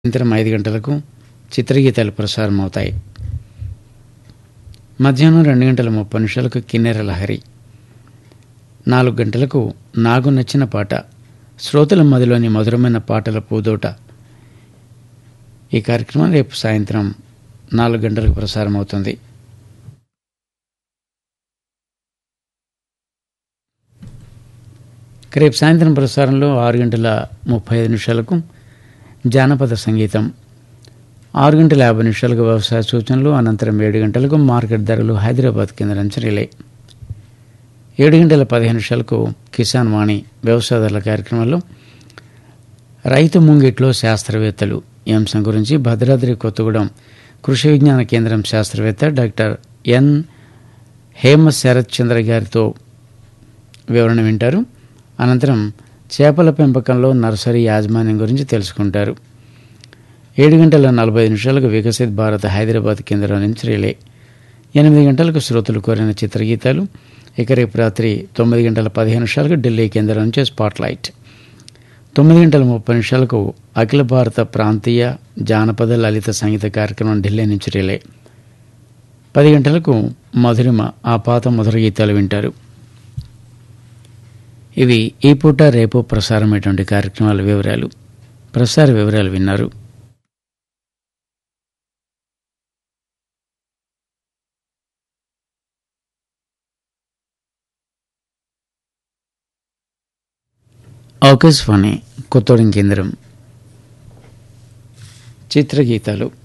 సాయంత్రం ఐదు గంటలకు చిత్రగీతాలు ప్రసారమవుతాయి మధ్యాహ్నం రెండు గంటల ముప్పై నిమిషాలకు కిన్నెర లహరి నాలుగు గంటలకు నాకు నచ్చిన పాట శ్రోతల మదిలోని మధురమైన పాటల పూదోట ఈ కార్యక్రమం రేపు సాయంత్రం నాలుగు గంటలకు ప్రసారమవుతుంది రేపు సాయంత్రం ప్రసారంలో ఆరు గంటల ముప్పై ఐదు నిమిషాలకు జానపద సంగీతం ఆరు గంటల యాభై నిమిషాలకు వ్యవసాయ సూచనలు అనంతరం ఏడు గంటలకు మార్కెట్ ధరలు హైదరాబాద్ కేంద్రం నుంచి రిలే ఏడు గంటల పదిహేను నిమిషాలకు కిసాన్ వాణి వ్యవసాయదారుల కార్యక్రమంలో రైతు ముంగిట్లో శాస్త్రవేత్తలు ఈ అంశం గురించి భద్రాద్రి కొత్తగూడెం కృషి విజ్ఞాన కేంద్రం శాస్త్రవేత్త డాక్టర్ ఎన్ హేమ శరత్ చంద్ర గారితో వివరణ వింటారు అనంతరం చేపల పెంపకంలో నర్సరీ యాజమాన్యం గురించి తెలుసుకుంటారు ఏడు గంటల నలభై ఐదు నిమిషాలకు వికసిత్ భారత్ హైదరాబాద్ కేంద్రం నుంచి రిలే ఎనిమిది గంటలకు శ్రోతలు కోరిన చిత్రగీతాలు ఇక రేపు రాత్రి తొమ్మిది గంటల పదిహేను నిమిషాలకు ఢిల్లీ కేంద్రం నుంచి స్పాట్ లైట్ తొమ్మిది గంటల ముప్పై నిమిషాలకు అఖిల భారత ప్రాంతీయ జానపద లలిత సంగీత కార్యక్రమం ఢిల్లీ నుంచి రిలే పది గంటలకు మధురిమ ఆ పాత మధుర గీతాలు వింటారు ఇవి ఈ పూట రేపు ప్రసారమైనటువంటి కార్యక్రమాల వివరాలు ప్రసార వివరాలు విన్నారు ఆకాశవాణి కొత్తోడం కేంద్రం చిత్రగీతాలు